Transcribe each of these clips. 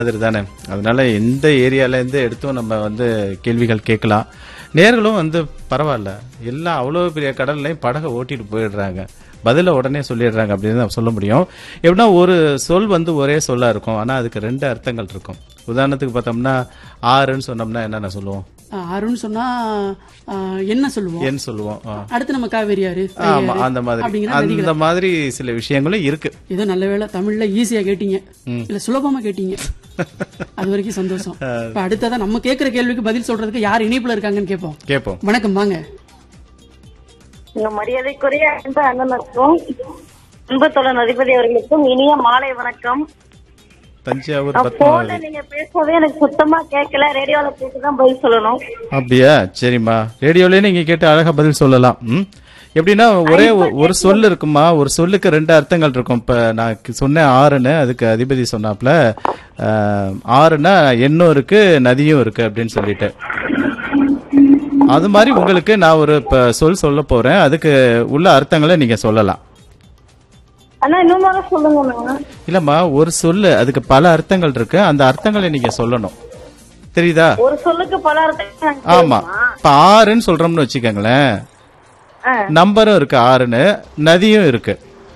மாதிரி தானே அதனால எந்த ஏரியால இருந்து எடுத்தும் நம்ம வந்து கேள்விகள் கேட்கலாம் நேர்களும் வந்து பரவாயில்ல எல்லாம் அவ்வளவு பெரிய கடல்லையும் படகை ஓட்டிட்டு போயிடுறாங்க பதில உடனே சொல்லிடுறாங்க அப்படின்னு தான் சொல்ல முடியும் எப்படின்னா ஒரு சொல் வந்து ஒரே சொல்லா இருக்கும் ஆனா அதுக்கு ரெண்டு அர்த்தங்கள் இருக்கும் உதாரணத்துக்கு பார்த்தோம்னா ஆறுன்னு சொன்னோம்னா என்னென்ன சொல்லுவோம் ஆ, அருண் சொன்னா ஆ, என்ன சொல்லுவோம் ஏன்னு சொல்லுவோம் ஆ. அடுத்து நம்ம காவேரி ஆறு ஆமா அந்த மாதிரி அப்படிங்கிற அந்த மாதிரி சில விஷயங்களும் இருக்கு ஏதோ நல்ல வேளை தமிழ்ல ஈஸியா கேட்டீங்க இல்ல சுலபமா கேட்டீங்க அது வரைக்கும் சந்தோஷம் இப்ப அடுத்ததா நம்ம கேக்குற கேள்விக்கு பதில் சொல்றதுக்கு யார் இணைப்புல இருக்காங்கன்னு கேட்போம் கேட்போம் வணக்கம் வாங்க உங்க மரியாதைக்குரிய அன்பு அண்ணனுக்கும் அன்பு தோழன் அதிபதி அவர்களுக்கும் இனிய மாலை வணக்கம் தஞ்சாவூர் நான் பத்மாவதி போன்ல நீங்க பேசுறதே எனக்கு சுத்தமா கேட்கல ரேடியோல கேட்டுதான் பதில் சொல்லணும் அப்படியா சரிம்மா ரேடியோலயே நீங்க கேட்டு அழகா பதில் சொல்லலாம் ம் எப்படின்னா ஒரே ஒ- ஒரு சொல் இருக்குமா ஒரு சொல்லுக்கு ரெண்டு அர்த்தங்கள் இருக்கும் இப்ப நான் கு- சொன்னேன் ஆறுன்னு அதுக்கு அதிபதி சொன்னாப்ல ஆஹ், ஆறுனா எண்ணும் இருக்கு நதியும் இருக்கு அப்படின்னு சொல்லிட்டு அது மாதிரி உங்களுக்கு நான் ஒரு இப்ப சொல் சொல்ல போறேன் அதுக்கு உள்ள அர்த்தங்களை நீங்க சொல்லலாம் அண்ணா இன்னும் மேல சொல்லுங்க இல்லம்மா ஒரு சொல்லு அதுக்கு பல அர்த்தங்கள் இருக்கு அந்த அர்த்தங்களை நீங்க சொல்லணும் தெரியுதா ஒரு சொல்லுக்கு பல அர்த்தம் எனக்கு ஆமா தெரியுமா? இப்ப ஆறுன்னு சொல்றோம்னு வச்சுக்கோங்களேன் ஆ. நம்பரும் இருக்கு ஆறுன்னு நதியும் இருக்கு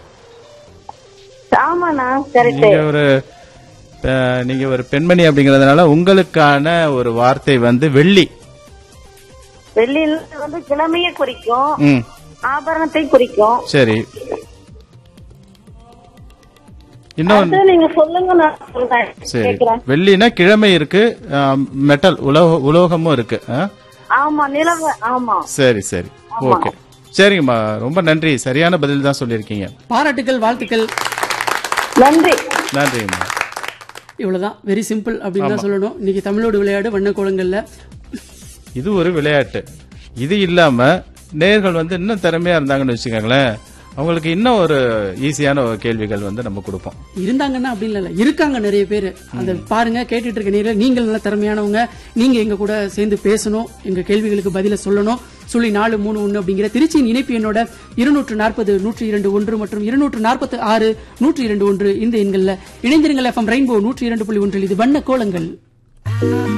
ஆமாண்ணா கரெக்ட் நீங்க ஒரு அஹ், நீங்க ஒரு பெண்மணி அப்படிங்கறதுனால உங்களுக்கான ஒரு வார்த்தை வந்து வெள்ளி வெள்ளியில வந்து கிழமையை குறிக்கும் ம் ஆபரணத்தை குறிக்கும் சரி இன்னும் அது நீங்க சொல்லுங்க நான் சொல்றேன் சரி கேக்குறேன் வெள்ளினா கிழமை இருக்கு அஹ், மெட்டல் உலோக உலோகமும் இருக்கு ஆ? ஆமா நிலவு ஆமா சரி சரி ஓகே சரிங்கம்மா ரொம்ப நன்றி சரியான பதில் தான் சொல்லியிருக்கீங்க பாராட்டுக்கள் வாழ்த்துக்கள் நன்றி நன்றிங்கம்மா இவ்வளவுதான் வெரி சிம்பிள் அப்படின்னு தான் சொல்லணும் இன்னைக்கு தமிழோடு விளையாடு வண்ண கோலங்கள்ல இது ஒரு விளையாட்டு இது இல்லாம நேர்கள் வந்து இன்னும் திறமையா இருந்தாங்கன்னு வச்சுக்கோங்களேன் அவங்களுக்கு இன்னும் ஒரு ஈஸியான ஒரு கேள்விகள் வந்து நம்ம கொடுப்போம் இருந்தாங்கன்னா அப்படி இல்ல இருக்காங்க நிறைய பேர் அந்த பாருங்க கேட்டுட்டு இருக்க நேரில் நீங்கள் நல்ல திறமையானவங்க நீங்க எங்க கூட சேர்ந்து பேசணும் எங்க கேள்விகளுக்கு பதில சொல்லணும் சொல்லி நாலு மூணு ஒன்று அப்படிங்கிற திருச்சியின் இணைப்பு எண்ணோட இருநூற்று நாற்பது நூற்றி இரண்டு ஒன்று மற்றும் இருநூற்று நாற்பத்தி ஆறு நூற்றி இரண்டு ஒன்று இந்த எண்கள்ல இணைந்திருங்கள் எஃப்எம் ரெயின்போ நூற்றி இரண்டு புள்ளி ஒன்றில் இது வண்ண கோலங்கள்